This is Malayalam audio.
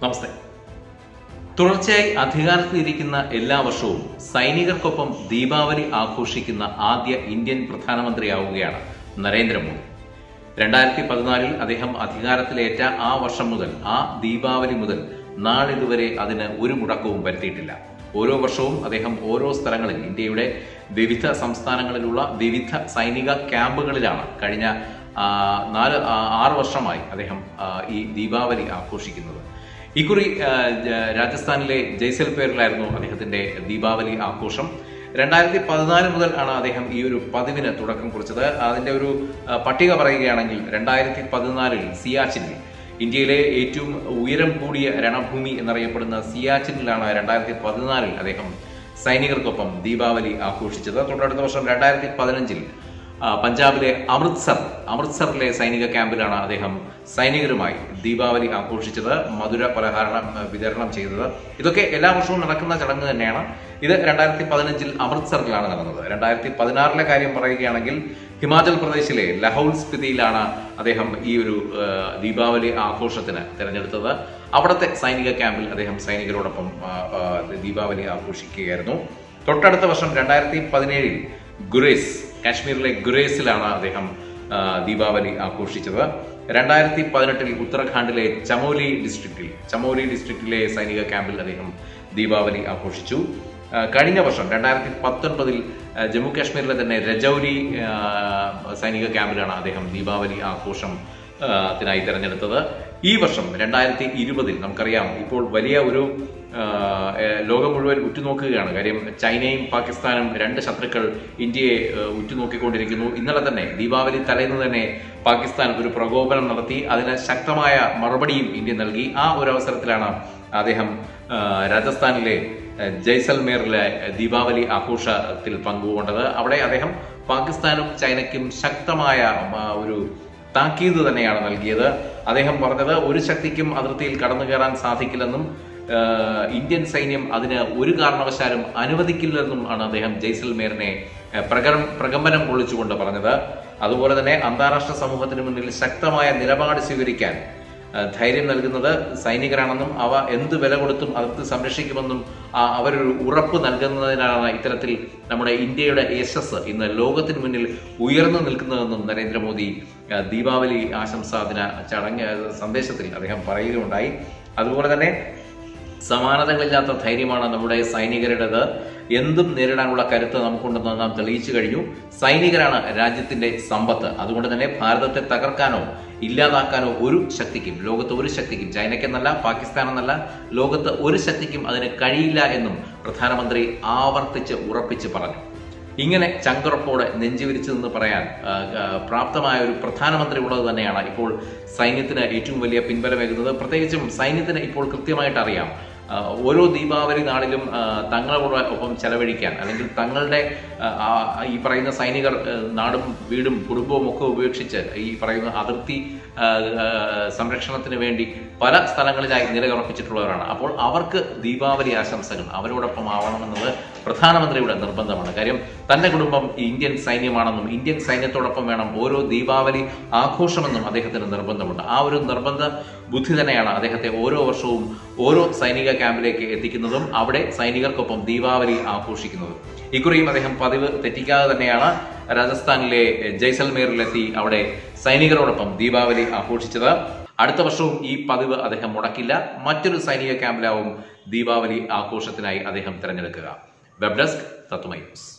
നമസ്തേ തുടർച്ചയായി അധികാരത്തിലിരിക്കുന്ന എല്ലാ വർഷവും സൈനികർക്കൊപ്പം ദീപാവലി ആഘോഷിക്കുന്ന ആദ്യ ഇന്ത്യൻ പ്രധാനമന്ത്രിയാവുകയാണ് നരേന്ദ്രമോദി രണ്ടായിരത്തി പതിനാലിൽ അദ്ദേഹം അധികാരത്തിലേറ്റ ആ വർഷം മുതൽ ആ ദീപാവലി മുതൽ നാളിതുവരെ അതിന് ഒരു മുടക്കവും വരുത്തിയിട്ടില്ല ഓരോ വർഷവും അദ്ദേഹം ഓരോ സ്ഥലങ്ങളിൽ ഇന്ത്യയുടെ വിവിധ സംസ്ഥാനങ്ങളിലുള്ള വിവിധ സൈനിക ക്യാമ്പുകളിലാണ് കഴിഞ്ഞ ആ, നാല് ആ, ആറ് വർഷമായി അദ്ദേഹം ആ, ഈ ദീപാവലി ആഘോഷിക്കുന്നത് ഇക്കുറി ആ, ജ- രാജസ്ഥാനിലെ ജയ്സൽമേറിലായിരുന്നു അദ്ദേഹത്തിന്റെ ദീപാവലി ആഘോഷം രണ്ടായിരത്തി പതിനാല് മുതൽ ആണ് അദ്ദേഹം ഈ ഒരു പതിവിന് തുടക്കം കുറിച്ചത് അതിന്റെ ഒരു ആ, പട്ടിക പറയുകയാണെങ്കിൽ രണ്ടായിരത്തി പതിനാലിൽ സിയാച്ചിനിൽ ഇന്ത്യയിലെ ഏറ്റവും ഉയരം കൂടിയ രണഭൂമി എന്നറിയപ്പെടുന്ന സിയാച്ചിനിലാണ് രണ്ടായിരത്തി പതിനാലിൽ അദ്ദേഹം സൈനികർക്കൊപ്പം ദീപാവലി ആഘോഷിച്ചത് തൊട്ടടുത്ത വർഷം രണ്ടായിരത്തി പതിനഞ്ചിൽ ആ, പഞ്ചാബിലെ അമൃത്സർ അമൃത്സറിലെ സൈനിക ക്യാമ്പിലാണ് അദ്ദേഹം സൈനികരുമായി ദീപാവലി ആഘോഷിച്ചത് മധുര പലഹാരം ആ, വിതരണം ചെയ്തത് ഇതൊക്കെ എല്ലാ വർഷവും നടക്കുന്ന ചടങ്ങ് തന്നെയാണ് ഇത് രണ്ടായിരത്തി പതിനഞ്ചിൽ അമൃത്സറിലാണ് നടന്നത് രണ്ടായിരത്തി പതിനാറിലെ കാര്യം പറയുകയാണെങ്കിൽ ഹിമാചൽ പ്രദേശിലെ ലഹൌൽ സ്പിതിയിലാണ് അദ്ദേഹം ഈ ഒരു ആ, ദീപാവലി ആഘോഷത്തിന് തിരഞ്ഞെടുത്തത് അവിടുത്തെ സൈനിക ക്യാമ്പിൽ അദ്ദേഹം സൈനികരോടൊപ്പം ആ, ആ, ദീപാവലി ആഘോഷിക്കുകയായിരുന്നു തൊട്ടടുത്ത വർഷം രണ്ടായിരത്തി പതിനേഴിൽ ഗുരേസ് കാശ്മീരിലെ ഗുരേസിലാണ് അദ്ദേഹം ആ, ദീപാവലി ആഘോഷിച്ചത് രണ്ടായിരത്തി പതിനെട്ടിൽ ഉത്തരാഖണ്ഡിലെ ചമോലി ഡിസ്ട്രിക്റ്റിൽ ചമോലി ഡിസ്ട്രിക്റ്റിലെ സൈനിക ക്യാമ്പിൽ അദ്ദേഹം ദീപാവലി ആഘോഷിച്ചു ആ, കഴിഞ്ഞ വർഷം രണ്ടായിരത്തി പത്തൊൻപതിൽ ആ, ജമ്മു കാശ്മീരിലെ തന്നെ രജൌരി ആ, സൈനിക ക്യാമ്പിലാണ് അദ്ദേഹം ദീപാവലി ആഘോഷം ആ, ത്തിനായി തിരഞ്ഞെടുത്തത് ഈ വർഷം രണ്ടായിരത്തി ഇരുപതിൽ നമുക്കറിയാം ഇപ്പോൾ വലിയ ഒരു ആ, ഏ, ലോകം മുഴുവൻ ഉറ്റുനോക്കുകയാണ് കാര്യം ചൈനയും പാകിസ്ഥാനും രണ്ട് ശത്രുക്കൾ ഇന്ത്യയെ ഏ, ഉറ്റുനോക്കിക്കൊണ്ടിരിക്കുന്നു ഇന്നലെ തന്നെ ദീപാവലി തലേന്ന് തന്നെ പാകിസ്ഥാൻ ഒരു പ്രകോപനം നടത്തി അതിന് ശക്തമായ മറുപടിയും ഇന്ത്യ നൽകി ആ ഒരു അവസരത്തിലാണ് അദ്ദേഹം ആ, രാജസ്ഥാനിലെ ഏ, ജയ്സൽമേറിലെ ദീപാവലി ആഘോഷത്തിൽ പങ്കുകൊണ്ടത് അവിടെ അദ്ദേഹം പാകിസ്ഥാനും ചൈനയ്ക്കും ശക്തമായ ആ, ഒരു താക്കീത് തന്നെയാണ് നൽകിയത് അദ്ദേഹം പറഞ്ഞത് ഒരു ശക്തിക്കും അതിർത്തിയിൽ കടന്നു കയറാൻ സാധിക്കില്ലെന്നും ആഹ് ഇന്ത്യൻ സൈന്യം അതിന് ഒരു കാരണവശാലും അനുവദിക്കില്ലെന്നും ആണ് അദ്ദേഹം ജയ്സൽമേറിനെ ആഹ് പ്രകടം പ്രകമ്പനം കൊള്ളിച്ചുകൊണ്ട് പറഞ്ഞത് അതുപോലെ തന്നെ അന്താരാഷ്ട്ര സമൂഹത്തിന് മുന്നിൽ ശക്തമായ നിലപാട് സ്വീകരിക്കാൻ ആഹ് ധൈര്യം നൽകുന്നത് സൈനികരാണെന്നും അവ എന്ത് വില കൊടുത്തും അതിർത്തി സംരക്ഷിക്കുമെന്നും ആ- അവരൊരു ഉറപ്പ് നൽകുന്നതിനാണ് ഇത്തരത്തിൽ നമ്മുടെ ഇന്ത്യയുടെ യശസ് ഇന്ന് ലോകത്തിന് മുന്നിൽ ഉയർന്നു നിൽക്കുന്നതെന്നും നരേന്ദ്രമോദി ആഹ് ദീപാവലി ആശംസാ ദിന ചടങ്ങ് സന്ദേശത്തിൽ അദ്ദേഹം പറയുകയുണ്ടായി അതുപോലെ തന്നെ സമാനതകളില്ലാത്ത ധൈര്യമാണ് നമ്മുടെ സൈനികരുടേത് എന്തും നേരിടാനുള്ള കരുത്ത് നമുക്കുണ്ടെന്ന് നാം തെളിയിച്ചു കഴിഞ്ഞു സൈനികരാണ് രാജ്യത്തിന്റെ സമ്പത്ത് അതുകൊണ്ട് തന്നെ ഭാരതത്തെ തകർക്കാനോ ഇല്ലാതാക്കാനോ ഒരു ശക്തിക്കും ലോകത്ത് ഒരു ശക്തിക്കും ചൈനയ്ക്കെന്നല്ല പാകിസ്ഥാൻ എന്നല്ല ലോകത്ത് ഒരു ശക്തിക്കും അതിന് കഴിയില്ല എന്നും പ്രധാനമന്ത്രി ആവർത്തിച്ച് ഉറപ്പിച്ച് പറഞ്ഞു ഇങ്ങനെ ചങ്കുറപ്പോടെ നെഞ്ചുവിരിച്ചു നിന്ന് പറയാൻ ആ, ആ, പ്രാപ്തമായ ഒരു പ്രധാനമന്ത്രി ഉള്ളത് തന്നെയാണ് ഇപ്പോൾ സൈന്യത്തിന് ഏറ്റവും വലിയ പിൻബലമേകുന്നത് പ്രത്യേകിച്ചും സൈന്യത്തിന് ഇപ്പോൾ കൃത്യമായിട്ട് അറിയാം ആ, ഓരോ ദീപാവലി നാളിലും ആ, തങ്ങളോട് ഒപ്പം ചെലവഴിക്കാൻ അല്ലെങ്കിൽ തങ്ങളുടെ ആ, ആ, ഈ പറയുന്ന സൈനികർ ആ, നാടും വീടും കുടുംബവും ഒക്കെ ഉപേക്ഷിച്ച് ഈ പറയുന്ന അതിർത്തി ആ, ആ, സംരക്ഷണത്തിന് വേണ്ടി പല സ്ഥലങ്ങളിലായി നിലയുറപ്പിച്ചിട്ടുള്ളവരാണ് അപ്പോൾ അവർക്ക് ദീപാവലി ആശംസകൾ അവരോടൊപ്പം ആവണമെന്നത് പ്രധാനമന്ത്രിയുടെ നിർബന്ധമാണ് കാര്യം തന്റെ കുടുംബം ഇന്ത്യൻ സൈന്യമാണെന്നും ഇന്ത്യൻ സൈന്യത്തോടൊപ്പം വേണം ഓരോ ദീപാവലി ആഘോഷമെന്നും അദ്ദേഹത്തിന് നിർബന്ധമുണ്ട് ആ ഒരു നിർബന്ധ ബുദ്ധി തന്നെയാണ് അദ്ദേഹത്തെ ഓരോ വർഷവും ഓരോ സൈനിക ക്യാമ്പിലേക്ക് എത്തിക്കുന്നതും അവിടെ സൈനികർക്കൊപ്പം ദീപാവലി ആഘോഷിക്കുന്നതും ഇക്കുറിയും അദ്ദേഹം പതിവ് തെറ്റിക്കാതെ തന്നെയാണ് രാജസ്ഥാനിലെ ജയ്സൽമേറിലെത്തി അവിടെ സൈനികരോടൊപ്പം ദീപാവലി ആഘോഷിച്ചത് അടുത്ത വർഷവും ഈ പതിവ് അദ്ദേഹം മുടക്കില്ല മറ്റൊരു സൈനിക ക്യാമ്പിലാവും ദീപാവലി ആഘോഷത്തിനായി അദ്ദേഹം തിരഞ്ഞെടുക്കുക വെബ് ഡെസ്ക് തത്വമൈ ന്യൂസ്